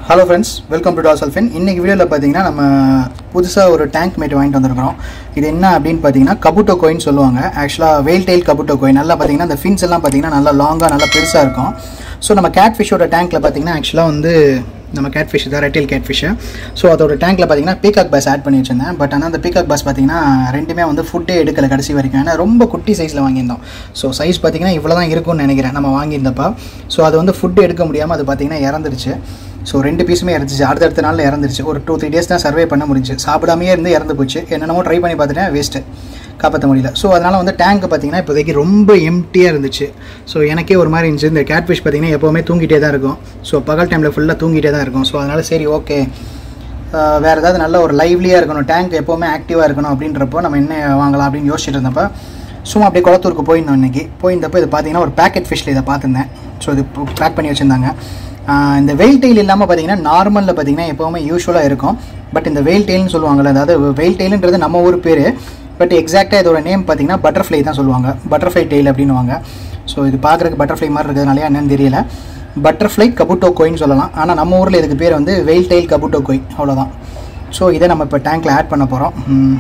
hello friends welcome to டாசல்ஃபின் இன்னைக்கு வீடியோவில் பார்த்தீங்கன்னா நம்ம புதுசாக ஒரு டேங்க் மேட் வாங்கிட்டு வந்திருக்கிறோம் இது என்ன அப்படின்னு பார்த்தீங்கன்னா கபுட்டோ கோயின்னு சொல்லுவாங்க ஆக்சுவலாக வெயில் டெயில் கபுட்டோ கோயின் நல்லா பார்த்தீங்கன்னா அந்த ஃபின்ஸ் எல்லாம் பார்த்தீங்கன்னா நல்லா லாங்காக நல்லா பெருசாக இருக்கும் ஸோ நம்ம கேட் ஃபிஷ்ஷோட டேங்க்கில் பார்த்தீங்கன்னா ஆக்சுவலாக வந்து நம்ம கேட் ஃபிஷ் தான் ரெட்டில் கேட் ஃபிஷ்ஷு ஸோ அதோட டேங்க்கில் பார்த்தீங்கன்னா பீகாக் பாஸ் ஆட் பண்ணி வச்சிருந்தேன் பட் ஆனால் அந்த பீகாக் பாஸ் பார்த்தீங்கன்னா ரெண்டுமே வந்து ஃபுட்டே எடுக்கல கடைசி வரைக்கும் ஏன்னா ரொம்ப குட்டி சைஸில் வாங்கியிருந்தோம் ஸோ சைஸ் பார்த்தீங்கன்னா இவ்வளோ தான் இருக்கும்னு நினைக்கிறேன் நம்ம வாங்கியிருந்தப்போ ஸோ அது வந்து ஃபுட் எடுக்க முடியாமல் அது பார்த்தீங்கன்னா இறந்துருச்சு ஸோ ரெண்டு பீஸுமே இறந்துச்சு அடுத்தடுத்த நாளில் இறந்துருச்சு ஒரு டூ த்ரீ டேஸ் தான் சர்வே பண்ண முடிஞ்சு சாப்பிடாமையே இருந்து இறந்து போச்சு என்னென்னமோ ட்ரை பண்ணி பார்த்துட்டேன் வேஸ்ட்டு காப்பாற்ற முடியல ஸோ அதனால் வந்து டேங்க் பார்த்தீங்கன்னா இப்போதைக்கு ரொம்ப எம்டியாக இருந்துச்சு ஸோ எனக்கே ஒரு மாதிரி இருந்துச்சு இந்த கேட் ஃபிஷ் பார்த்தீங்கன்னா எப்போவுமே தூங்கிட்டே தான் இருக்கும் ஸோ பகல் டைமில் ஃபுல்லாக தூங்கிட்டே தான் இருக்கும் ஸோ அதனால் சரி ஓகே வேறு ஏதாவது நல்ல ஒரு லைவ்லியாக இருக்கணும் டேங்க் எப்போவுமே ஆக்டிவாக இருக்கணும் அப்படின்றப்போ நம்ம என்ன வாங்கலாம் அப்படின்னு யோசிச்சுட்டு இருந்தப்போ சும்மா அப்படியே குளத்தூருக்கு போயிருந்தோம் இன்றைக்கி போயிருந்தப்போ இது பார்த்தீங்கன்னா ஒரு பேக்கெட் ஃபிஷ்ஷில் இதை பார்த்துருந்தேன் ஸோ இது பேக் பண்ணி வச்சுருந்தாங்க இந்த வெயில் டெயில் இல்லாமல் பார்த்தீங்கன்னா நார்மலில் பார்த்தீங்கன்னா எப்போவுமே யூஸ்வலாக இருக்கும் பட் இந்த வெயில் டெயில்னு சொல்லுவாங்கள்ல அதாவது வெயில் டெயிலுன்றது நம்ம ஊர் பேர் பட் எக்ஸாக்டாக இதோட நேம் பார்த்தீங்கன்னா பட்டர்ஃப்ளை தான் சொல்லுவாங்க பட்டர்ஃப்ளை டெயில் அப்படின்னுவாங்க ஸோ இது பார்க்குறதுக்கு பட்டர்ஃப்ளை மாதிரி இருக்கிறதுனால என்னன்னு தெரியல பட்டர்ஃப்ளை கபுட்டோ கோயின்னு சொல்லலாம் ஆனால் நம்ம ஊரில் இதுக்கு பேர் வந்து வெயில் டெயில் கபுட்டோ கோய் அவ்வளோதான் ஸோ இதை நம்ம இப்போ டேங்க்கில் ஆட் பண்ண போகிறோம்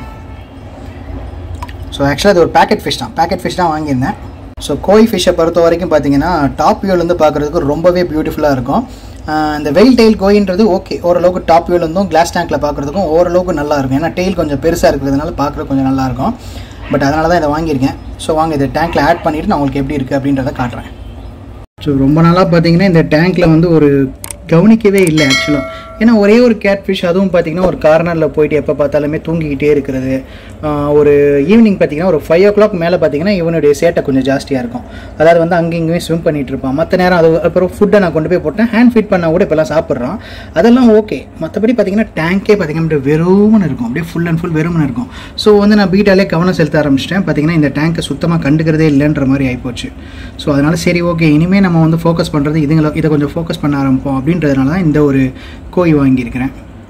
ஸோ ஆக்சுவலாக இது ஒரு பேக்கெட் ஃபிஷ் தான் பேக்கெட் ஃபிஷ் தான் வாங்கியிருந்தேன் ஸோ கோய் ஃபிஷ்ஷை பொறுத்த வரைக்கும் பார்த்தீங்கன்னா டாப் வியூலேருந்து பார்க்குறதுக்கு ரொம்பவே பியூட்டிஃபுல்லாக இருக்கும் இந்த வெயில் டெயில் கோயின்றது ஓகே ஓரளவுக்கு டாப் வியூலேருந்தும் கிளாஸ் டேங்க்கில் பார்க்குறதுக்கும் ஓரளவுக்கு நல்லா இருக்கும் ஏன்னா டெயில் கொஞ்சம் பெருசாக இருக்கிறதுனால பார்க்குறது கொஞ்சம் நல்லாயிருக்கும் பட் அதனால தான் இதை வாங்கியிருக்கேன் ஸோ வாங்க இதை டேங்க்கில் ஆட் பண்ணிவிட்டு நான் உங்களுக்கு எப்படி இருக்குது அப்படின்றத காட்டுறேன் ஸோ ரொம்ப நாளாக பார்த்தீங்கன்னா இந்த டேங்க்கில் வந்து ஒரு கவனிக்கவே இல்லை ஆக்சுவலாக ஏன்னா ஒரே ஒரு கேட் ஃபிஷ் அதுவும் பார்த்தீங்கன்னா ஒரு கார்னரில் போயிட்டு எப்போ பார்த்தாலுமே தூங்கிக்கிட்டே இருக்கிறது ஒரு ஈவினிங் பார்த்தீங்கன்னா ஒரு ஃபைவ் ஓ கிளாக் மேலே பார்த்தீங்கன்னா இவனுடைய சேட்டை கொஞ்சம் ஜாஸ்தியாக இருக்கும் அதாவது வந்து அங்கே இங்கேயும் ஸ்விம் பண்ணிட்டு இருப்பான் மற்ற நேரம் அது அப்புறம் ஃபுட்டை நான் கொண்டு போய் போட்டேன் ஹேண்ட் ஃபீட் பண்ணால் கூட இப்போலாம் சாப்பிட்றான் அதெல்லாம் ஓகே மற்றபடி பார்த்தீங்கன்னா டேங்கே பார்த்தீங்கன்னா வெறுமனு இருக்கும் அப்படியே ஃபுல் அண்ட் ஃபுல் வெறுமனு இருக்கும் ஸோ வந்து நான் பீட்டாலே கவனம் செலுத்த ஆரம்பிச்சிட்டேன் பார்த்தீங்கன்னா இந்த டேங்கை சுத்தமாக கண்டுக்கிறதே இல்லைன்ற மாதிரி ஆகிப்போச்சு ஸோ அதனால் சரி ஓகே இனிமேல் நம்ம வந்து ஃபோக்கஸ் பண்ணுறது இதுங்களை இதை கொஞ்சம் ஃபோக்கஸ் பண்ண ஆரம்பிப்போம் அப்படின்றதுனால தான் இந்த ஒரு கோய் வாங்கியிருக்கிறேன்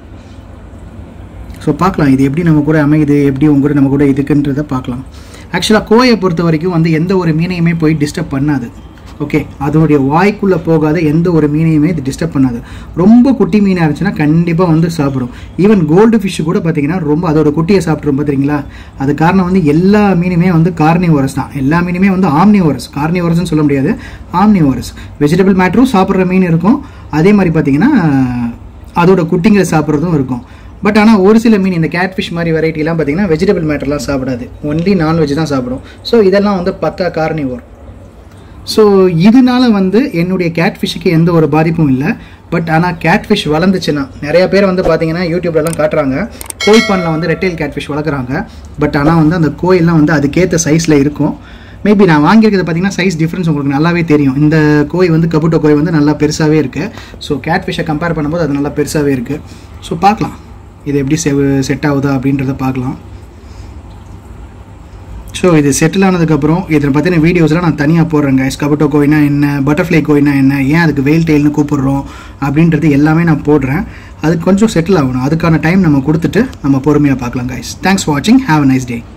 ஸோ பார்க்கலாம் இது எப்படி நம்ம கூட அமையுது எப்படி உங்க கூட நம்ம கூட இதுக்குன்றதை பார்க்கலாம் ஆக்சுவலாக கோயை பொறுத்த வரைக்கும் வந்து எந்த ஒரு மீனையுமே போய் டிஸ்டர்ப் பண்ணாது ஓகே அதோடைய வாய்க்குள்ளே போகாத எந்த ஒரு மீனையுமே இது டிஸ்டர்ப் பண்ணாது ரொம்ப குட்டி மீனாக இருந்துச்சுன்னா கண்டிப்பாக வந்து சாப்பிடும் ஈவன் கோல்டு ஃபிஷ்ஷு கூட பார்த்தீங்கன்னா ரொம்ப அதோட குட்டியை சாப்பிட்றோம் பார்த்தீங்களா அது காரணம் வந்து எல்லா மீனுமே வந்து கார்னிவோரஸ் தான் எல்லா மீனுமே வந்து ஆம்னிவோரஸ் கார்னிவோரஸ்னு சொல்ல முடியாது ஆம்னிவோரஸ் வெஜிடபிள் மேட்டரும் சாப்பிட்ற மீன் இருக்கும் அதே மாதிரி பார்த்தீங்கன்னா அதோட குட்டிங்களை சாப்பிட்றதும் இருக்கும் பட் ஆனால் ஒரு சில மீன் இந்த கேட் ஃபிஷ் மாதிரி வெரைட்டிலாம் பார்த்தீங்கன்னா வெஜிடபிள் மேட்டர்லாம் சாப்பிடாது ஒன்லி நான்வெஜ் தான் சாப்பிடும் ஸோ இதெல்லாம் வந்து பத்தா கார்னிவோர் ஸோ இதனால வந்து என்னுடைய கேட் ஃபிஷ்ஷுக்கு எந்த ஒரு பாதிப்பும் இல்லை பட் ஆனால் கேட் ஃபிஷ் வளர்ந்துச்சுன்னா நிறைய பேர் வந்து பார்த்தீங்கன்னா யூடியூப்லலாம் காட்டுறாங்க கோய்பானில் வந்து ரெட்டைல் கேட் ஃபிஷ் வளர்க்குறாங்க பட் ஆனால் வந்து அந்த கோயிலாம் வந்து அதுக்கேற்ற சைஸில் இருக்கும் மேபி நான் வாங்கியிருக்கிறது பார்த்தீங்கன்னா சைஸ் டிஃப்ரென்ஸ் உங்களுக்கு நல்லாவே தெரியும் இந்த கோய் வந்து கபுட்டோ கோய் வந்து நல்லா பெருசாகவே இருக்குது ஸோ கேட் ஃபிஷ்ஷை கம்பேர் பண்ணும்போது அது நல்லா பெருசாகவே இருக்குது ஸோ பார்க்கலாம் இது எப்படி செ செட் ஆகுதா அப்படின்றத பார்க்கலாம் ஸோ இது செட்டில் ஆனதுக்கப்புறம் இதை பற்றின வீடியோஸ்லாம் நான் தனியாக போடுறேங்க கபட்டோ கோயினா என்ன பட்டர்ஃப்ளை கோயினா என்ன ஏன் அதுக்கு வெயில் டெயில்னு கூப்பிடுறோம் அப்படின்றது எல்லாமே நான் போடுறேன் அது கொஞ்சம் செட்டில் ஆகணும் அதுக்கான டைம் நம்ம கொடுத்துட்டு நம்ம பொறுமையாக பார்க்கலாம் கைஸ் தேங்க்ஸ் வாட்சிங் ஹாவ் அ நைஸ் டே